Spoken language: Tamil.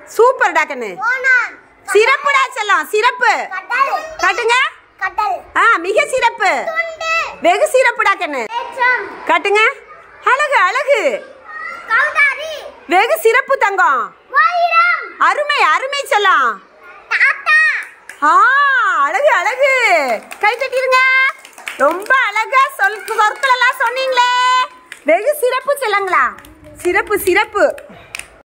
சூப்பர்டா கண்ணு ஓனான் சிறப்புடா செல்லம் சிறப்பு கடல் காட்டுங்க கடல் ஆ மிக சிறப்பு துண்டு வெகு சிறப்புடா கண்ணு ஏற்றம் காட்டுங்க அழகு அழகு கௌதாரி வெகு சிறப்பு தங்கம் வைரம் அருமை அருமை செல்லம் தாத்தா ஆ அழகு அழகு கை தட்டிருங்க ரொம்ப அழகா சொல் சொற்கள் எல்லாம் சொன்னீங்களே வெகு சிறப்பு செல்லங்களா சிறப்பு சிறப்பு